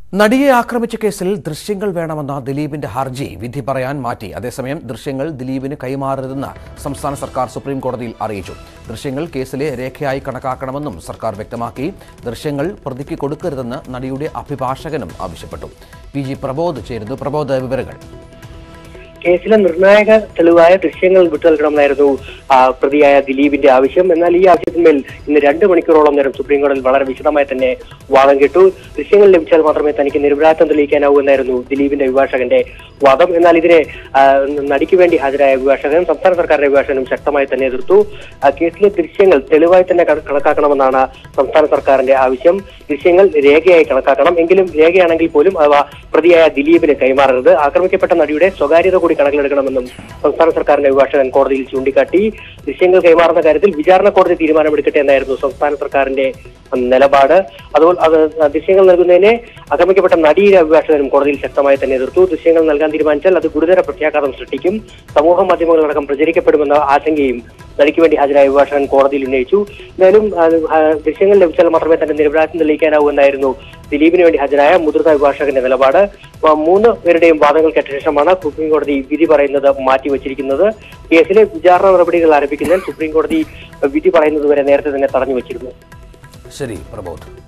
നടിയെ ആക്രമിച്ച കേസിൽ ദൃശ്യങ്ങൾ വേണമെന്ന ദിലീപിന്റെ ഹർജി വിധി പറയാൻ മാറ്റി അതേസമയം ദൃശ്യങ്ങൾ ദിലീപിന് കൈമാറരുതെന്ന് സംസ്ഥാന സർക്കാർ സുപ്രീം കോടതിയിൽ അറിയിച്ചു ദൃശ്യങ്ങൾ കേസിലെ രേഖയായി കണക്കാക്കണമെന്നും സർക്കാർ വ്യക്തമാക്കി ദൃശ്യങ്ങൾ പ്രതിക്ക് കൊടുക്കരുതെന്ന് നടിയുടെ അഭിഭാഷകനും ആവശ്യപ്പെട്ടു പി ജി പ്രബോധ് ചേരുന്നു പ്രബോധ വിവരങ്ങൾ കേസിലെ നിർണായക തെളിവായ ദൃശ്യങ്ങൾ വിട്ടുനൽകണമെന്നായിരുന്നു ആ, പ്രതിയായ ദിലീപിന്റെ ആവശ്യം എന്നാൽ ഈ ആവശ്യത്തിന്മേൽ ഇന്ന് രണ്ട് മണിക്കൂറോളം നേരം സുപ്രീം കോടതിയിൽ വളരെ വിശദമായി തന്നെ വാദം കേട്ടു ദൃശ്യങ്ങൾ ലഭിച്ചാൽ മാത്രമേ തനിക്ക് നിരപരാധിത്വം തെളിയിക്കാനാവൂ എന്നായിരുന്നു ദിലീപിന്റെ അഭിഭാഷകന്റെ വാദം എന്നാൽ ഇതിനെ ആ, നടിക്ക് വേണ്ടി ഹാജരായ അഭിഭാഷകനും സംസ്ഥാന സർക്കാരിന്റെ അഭിഭാഷകനും ശക്തമായി തന്നെ എതിർത്തു ആ, കേസിലെ ദൃശ്യങ്ങൾ തെളിവായി തന്നെ കണ- കണക്കാക്കണമെന്നാണ് സംസ്ഥാന സർക്കാരിന്റെ ആവശ്യം ദൃശ്യങ്ങൾ രേഖയായി കണക്കാക്കണം എങ്കിലും രേഖയാണെങ്കിൽ പോലും അവ പ്രതിയായ ദിലീപിന് കൈമാറരുത് ആക്രമിക്കപ്പെട്ട നടിയുടെ സ്വകാര്യത കൂടി കണക്കിലെടുക്കണമെന്നും സംസ്ഥാന സർക്കാരിന്റെ അഭിഭാഷകൻ കോടതിയിൽ ചൂണ്ടിക്കാട്ടി ദൃശ്യങ്ങൾ കൈമാറുന്ന കാര്യത്തിൽ വിചാരണ കോടതി തീരുമാനമെടുക്കട്ടെ എന്നായിരുന്നു സംസ്ഥാന സർക്കാരിന്റെ നിലപാട് അതുകൊണ്ട് അത് ദൃശ്യങ്ങൾ നൽകുന്നതിനെ ആക്രമിക്കപ്പെട്ട നടിയുടെ അഭിഭാഷകനും കോടതിയിൽ ശക്തമായി തന്നെ എതിർത്തു ദൃശ്യങ്ങൾ നൽകാൻ തീരുമാനിച്ചാൽ അത് ഗുരുതര പ്രത്യാഘാതം സൃഷ്ടിക്കും സമൂഹ മാധ്യമങ്ങളടക്കം പ്രചരിക്കപ്പെടുമെന്ന ആശങ്കയും നടിക്ക് വേണ്ടി ഹാജരായ അഭിഭാഷകൻ കോടതിയിൽ ഉന്നയിച്ചു എന്തായാലും ആ, ആ, ദൃശ്യങ്ങൾ ലഭിച്ചാൽ മാത്രമേ തന്റെ നിരപരാധിത്വം തെളിയിക്കാനാവൂ എന്നായിരുന്നു ദിലീപിന് വേണ്ടി ഹാജരായ മുതിർന്ന അഭിഭാഷകന്റെ നിലപാട് ആ, മൂന്ന് പേരുടെയും വാദങ്ങൾ കേട്ട ശേഷമാണ് സുപ്രീം കോടതി വിധി പറയുന്നത് മാറ്റിവെച്ചിരിക്കുന്നത് കേസിലെ വിചാരണ നടപടികൾ ആരംഭിക്കുന്നതിൽ സുപ്രീം കോടതി വിധി പറയുന്നത് വരെ നേരത്തെ തന്നെ തടഞ്ഞു വെച്ചിരുന്നു ശരി പ്രബോധ്